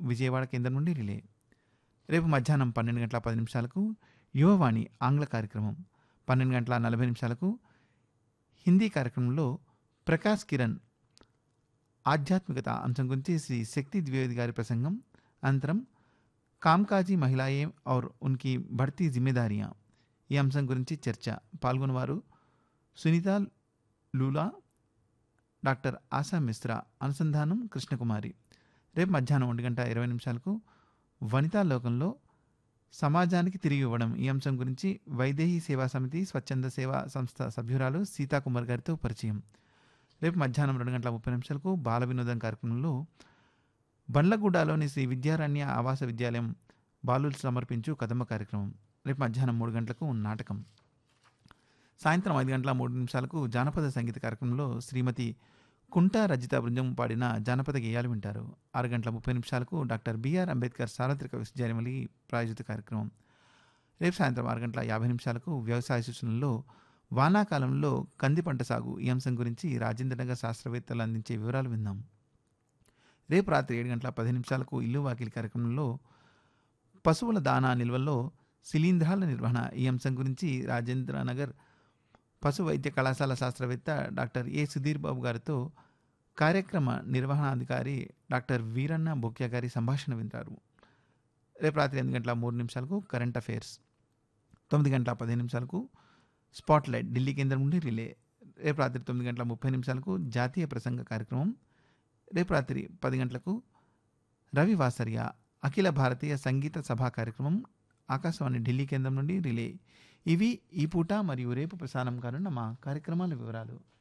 విజయవాడ కేంద్రం నుండి రిలే రేపు మధ్యాహ్నం పన్నెండు గంటల పది నిమిషాలకు యువవాణి ఆంగ్ల కార్యక్రమం పన్నెండు గంటల నలభై నిమిషాలకు హిందీ కార్యక్రమంలో ప్రకాష్ కిరణ్ ఆధ్యాత్మికత అంశం గురించి శ్రీ శక్తి ద్వివేది గారి ప్రసంగం అనంతరం కామ్కాజీ మహిళాయే ఔర్ ఉన్కి భర్తీ జిమ్మేదారియా ఈ అంశం గురించి చర్చ పాల్గొన్నవారు సునీత లూలా డాక్టర్ ఆశా మిశ్రా అనుసంధానం కృష్ణకుమారి రేపు మధ్యాహ్నం ఒంటి గంట ఇరవై నిమిషాలకు వనితా లోకంలో సమాజానికి తిరిగి ఇవ్వడం ఈ అంశం గురించి వైదేహి సేవా సమితి స్వచ్ఛంద సేవా సంస్థ సభ్యురాలు సీతాకుమార్ గారితో పరిచయం రేపు మధ్యాహ్నం రెండు గంటల ముప్పై నిమిషాలకు బాల వినోదం కార్యక్రమంలో బండ్లగూడలోని శ్రీ విద్యారణ్య ఆవాస విద్యాలయం బాలులు సమర్పించు కదమ్మ కార్యక్రమం రేపు మధ్యాహ్నం మూడు గంటలకు నాటకం సాయంత్రం ఐదు గంటల మూడు నిమిషాలకు జానపద సంగీత కార్యక్రమంలో శ్రీమతి కుంటా రజిత బృందం పాడిన జానపద గేయాలు వింటారు ఆరు గంటల ముప్పై నిమిషాలకు డాక్టర్ బిఆర్ అంబేద్కర్ సార్వత్రిక విశ్వవిద్యాలయం ప్రాయోజిత కార్యక్రమం రేపు సాయంత్రం ఆరు గంటల యాభై నిమిషాలకు వ్యవసాయ సూచనల్లో వానాకాలంలో కంది పంట సాగు ఈ అంశం గురించి రాజేంద్రనగర్ శాస్త్రవేత్తలు అందించే వివరాలు విందాం రేపు రాత్రి ఏడు గంటల పది నిమిషాలకు ఇల్లు వాకిలి కార్యక్రమంలో పశువుల దానా నిల్వల్లో శిలీంధ్రాల నిర్వహణ ఈ అంశం గురించి రాజేంద్రనగర్ పశు వైద్య కళాశాల శాస్త్రవేత్త డాక్టర్ ఏ సుధీర్ బాబు గారితో కార్యక్రమ నిర్వహణాధికారి డాక్టర్ వీరన్న బొక్యా గారి సంభాషణ వింటారు రేపు రాత్రి ఎనిమిది గంటల మూడు నిమిషాలకు కరెంట్ అఫైర్స్ తొమ్మిది గంటల పదిహేను నిమిషాలకు స్పాట్లైట్ ఢిల్లీ కేంద్రం నుండి రిలే రేపు రాత్రి తొమ్మిది గంటల ముప్పై నిమిషాలకు జాతీయ ప్రసంగ కార్యక్రమం రేపు రాత్రి పది గంటలకు రవి వాసర్య అఖిల భారతీయ సంగీత సభా కార్యక్రమం ఆకాశవాణి ఢిల్లీ కేంద్రం నుండి రిలే ఇవి ఈ పూట మరియు రేపు ప్రసారం కానున్న మా కార్యక్రమాల వివరాలు